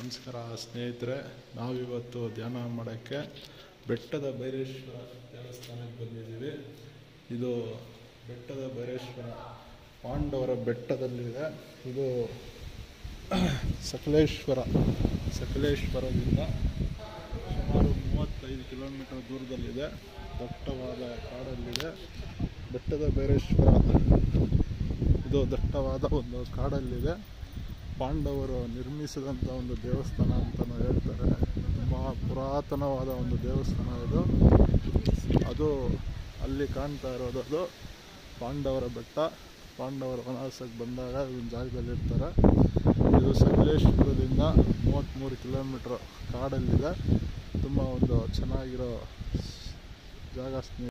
ನಮಸ್ಕಾರ ಸ್ನೇಹಿತರೆ ನಾವಿವತ್ತು ಧ್ಯಾನ ಮಾಡೋಕ್ಕೆ ಬೆಟ್ಟದ ಭೈರೇಶ್ವರ ದೇವಸ್ಥಾನಕ್ಕೆ ಬಂದಿದ್ದೀವಿ ಇದು ಬೆಟ್ಟದ ಭೈರೇಶ್ವರ ಪಾಂಡವರ ಬೆಟ್ಟದಲ್ಲಿದೆ ಇದು ಸಕಲೇಶ್ವರ ಸಕಲೇಶ್ವರದಿಂದ ಸುಮಾರು ಮೂವತ್ತೈದು ಕಿಲೋಮೀಟರ್ ದೂರದಲ್ಲಿದೆ ದಟ್ಟವಾದ ಕಾಡಲ್ಲಿದೆ ಬೆಟ್ಟದ ಭೈರೇಶ್ವರ ಇದು ದಟ್ಟವಾದ ಒಂದು ಕಾಡಲ್ಲಿದೆ ಪಾಂಡವರು ನಿರ್ಮಿಸಿದಂಥ ಒಂದು ದೇವಸ್ಥಾನ ಅಂತಲೂ ಹೇಳ್ತಾರೆ ತುಂಬ ಪುರಾತನವಾದ ಒಂದು ದೇವಸ್ಥಾನ ಇದು ಅದು ಅಲ್ಲಿ ಕಾಣ್ತಾ ಇರೋದು ಅದು ಪಾಂಡವರ ಬೆಟ್ಟ ಪಾಂಡವರ ವನವಾಸಕ್ಕೆ ಬಂದಾಗ ಒಂದು ಜಾಗದಲ್ಲಿ ಇರ್ತಾರೆ ಇದು ಸಕಲೇಶ್ಪುರದಿಂದ ಮೂವತ್ತ್ಮೂರು ಕಿಲೋಮೀಟ್ರ್ ಕಾಡಲ್ಲಿದೆ ತುಂಬ ಒಂದು ಚೆನ್ನಾಗಿರೋ ಜಾಗ ಸ್ನೇಹಿತರೆ